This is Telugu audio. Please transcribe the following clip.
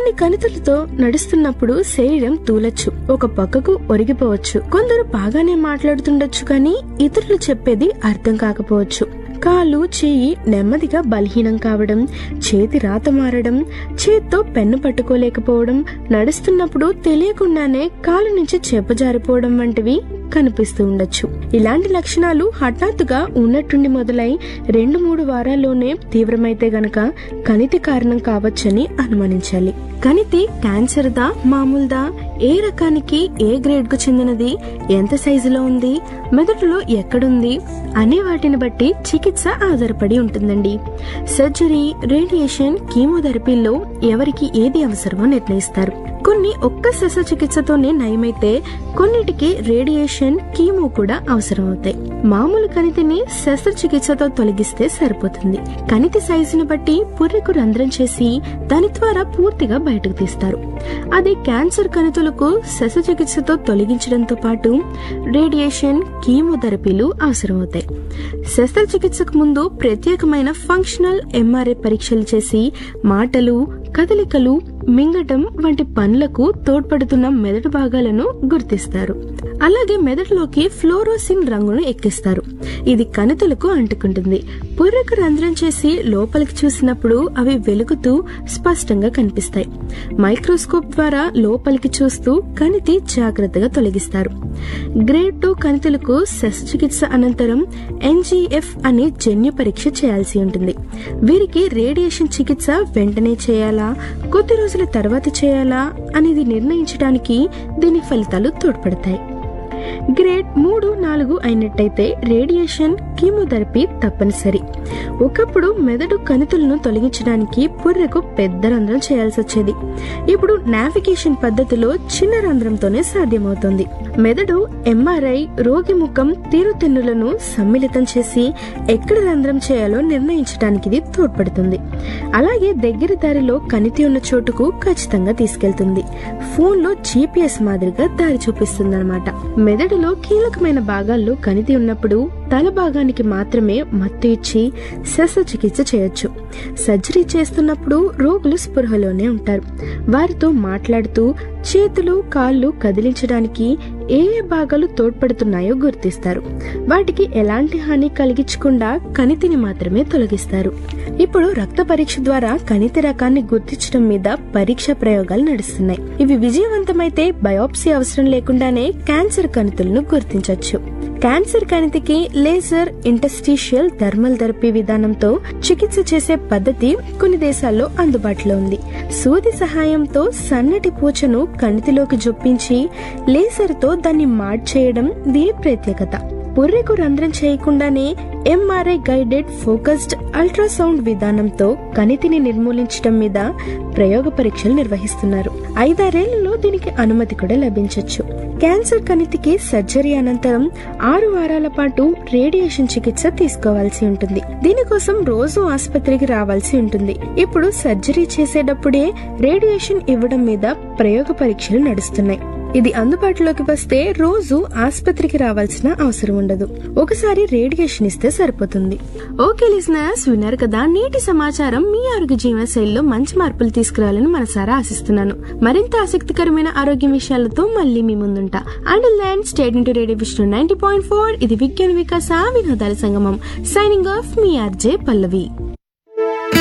కొన్ని కణితులతో నడుస్తున్నప్పుడు శరీరం తూలొచ్చు ఒక పక్కకు ఒరిగిపోవచ్చు కొందరు బాగానే మాట్లాడుతుండొచ్చు కానీ ఇతరులు చెప్పేది అర్థం కాకపోవచ్చు కాలు చేయి నెమ్మదిగా బలహీనం కావడం చేతి రాత మారడం చేత్తో పెన్ను పట్టుకోలేకపోవడం నడుస్తున్నప్పుడు తెలియకుండానే కాలు నుంచి చెప్ప జారిపోవడం వంటివి కనిపిస్తూ ఉండొచ్చు ఇలాంటి లక్షణాలు హఠాత్తుగా ఉన్నట్టుండి మొదలై రెండు మూడు వారాల్లోనే తీవ్రమైతే గనక కణితి కారణం కావచ్చని అనుమానించాలి కణితి క్యాన్సర్ దా మామూలుదా ఏ రకానికి ఏ గ్రేడ్ కు చెందినది ఎంత సైజులో ఉంది మెదడులో ఎక్కడుంది అనే వాటిని బట్టి చికిత్స ఆధారపడి ఉంటుందండి సర్జరీ రేడియేషన్ కీమోథెరపీలో ఎవరికి ఏది అవసరమో నిర్ణయిస్తారు కొన్ని ఒక్క శస్త్రచికిత్సతోనే నయమైతే కొన్నిటికి రేడియేషన్ కీమో కూడా అవసరం అవుతాయి మామూలు కణితిని శస్త్రచికిత్సతో తొలగిస్తే సరిపోతుంది కణితి సైజును బట్టి పుర్రెకు రంధ్రం చేసి దాని ద్వారా పూర్తిగా బయటకు తీస్తారు అది క్యాన్సర్ కణితులకు శస్త్రచికిత్సతో తొలగించడంతో పాటు రేడియేషన్ కీమోథెరపీలు అవసరమవుతాయి శస్త్రచికిత్సకు ముందు ప్రత్యేకమైన ఫంక్షనల్ ఎంఆర్ఐ పరీక్షలు చేసి మాటలు కదలికలు మింగటం వంటి పనులకు తోడ్పడుతున్న మెదడు భాగాలను గుర్తిస్తారు అలాగే మెదడులోకి ఫ్లోరోసిన్ రంగును ఎక్కిస్తారు ఇది కణితులకు అంటుకుంటుంది పుర్రెకు రంధ్రం చేసి లోపలికి చూసినప్పుడు అవి వెలుగుతూ స్పష్టంగా కనిపిస్తాయి మైక్రోస్కోప్ ద్వారా లోపలికి చూస్తూ కణితి జాగ్రత్తగా తొలగిస్తారు గ్రేడ్ టూ కణితులకు శస్త్రచికిత్స అనంతరం ఎన్జీఎఫ్ అనే జన్యు పరీక్ష చేయాల్సి ఉంటుంది వీరికి రేడియేషన్ చికిత్స వెంటనే చేయాలా కొద్ది రోజుల తర్వాత చేయాలా అనేది నిర్ణయించడానికి దీని ఫలితాలు తోడ్పడతాయి గ్రేడ్ మూడు నాలుగు అయినట్టయితే రేడియేషన్ కీమోథెరపీ తప్పనిసరి ఒకప్పుడు మెదడు కణితులను తొలగించడానికి పుర్రెకు పెద్ద రంధ్రం చేయాల్సి వచ్చేది ఇప్పుడు నావిగేషన్ పద్ధతిలో చిన్న రంధ్రంతోనే సాధ్యమవుతుంది మెదడు ఎంఆర్ఐ రోగి ముఖం తీరుతెన్నులను సమ్మిళితం చేసి ఎక్కడ రంధ్రం చేయాలో నిర్ణయించడానికి ఇది తోడ్పడుతుంది అలాగే దగ్గర దారిలో కణితి ఉన్న చోటుకు ఖచ్చితంగా తీసుకెళ్తుంది ఫోన్లో జీపీఎస్ మాదిరిగా దారి చూపిస్తుందన్నమాట మెదడులో కీలకమైన భాగాల్లో కణితి ఉన్నప్పుడు తల భాగానికి మాత్రమే మత్తు ఇచ్చి శస్త్రచికిత్స చేయొచ్చు సర్జరీ చేస్తున్నప్పుడు రోగులు స్పృహలోనే ఉంటారు వారితో మాట్లాడుతూ చేతులు కాళ్ళు కదిలించడానికి ఏ ఏ భాగాలు తోడ్పడుతున్నాయో గుర్తిస్తారు వాటికి ఎలాంటి హాని కలిగించకుండా కణితిని మాత్రమే తొలగిస్తారు ఇప్పుడు రక్త పరీక్ష ద్వారా కణితి రకాన్ని గుర్తించడం మీద పరీక్ష ప్రయోగాలు నడుస్తున్నాయి ఇవి విజయవంతమైతే బయోప్సీ అవసరం లేకుండానే క్యాన్సర్ కణితులను గుర్తించవచ్చు క్యాన్సర్ కణితికి లేజర్ ఇంటస్టీషియల్ థర్మల్ థెరపీ విధానంతో చికిత్స చేసే పద్ధతి కొన్ని దేశాల్లో అందుబాటులో ఉంది సూది సహాయంతో సన్నటి పూచను కణితిలోకి జొప్పించి లేజర్తో దాన్ని మార్చేయడం దీని ప్రత్యేకత పుర్రెకు రంధ్రం చేయకుండానే ఎంఆర్ఐ గైడెడ్ ఫోకస్డ్ అల్ట్రాసౌండ్ విధానంతో కణితిని నిర్మూలించడం మీద ప్రయోగ పరీక్షలు నిర్వహిస్తున్నారు ఐదారేళ్లలో దీనికి అనుమతి కూడా లభించవచ్చు క్యాన్సర్ కణితికి సర్జరీ అనంతరం ఆరు వారాల పాటు రేడియేషన్ చికిత్స తీసుకోవాల్సి ఉంటుంది దీనికోసం రోజు ఆసుపత్రికి రావాల్సి ఉంటుంది ఇప్పుడు సర్జరీ చేసేటప్పుడే రేడియేషన్ ఇవ్వడం మీద ప్రయోగ పరీక్షలు నడుస్తున్నాయి ఇది అందుబాటులోకి వస్తే రోజు ఆసుపత్రికి రావాల్సిన అవసరం ఉండదు ఒకసారి రేడియేషన్ ఇస్తే సరిపోతుంది ఓకే లిజనర్స్ విన్నారు కదా నేటి సమాచారం మీ ఆరోగ్య జీవన శైలిలో మంచి మార్పులు తీసుకురావాలని మనసారా ఆశిస్తున్నాను మరింత ఆసక్తికరమైన ఆరోగ్య విషయాలతో మళ్ళీ మీ ముందుంటా and land state into radio Vishnu ninety point four ఇది విజ్ఞాన వికాస వినోదాల సంగమం సైనింగ్ ఆఫ్ మీ ఆర్జే పల్లవి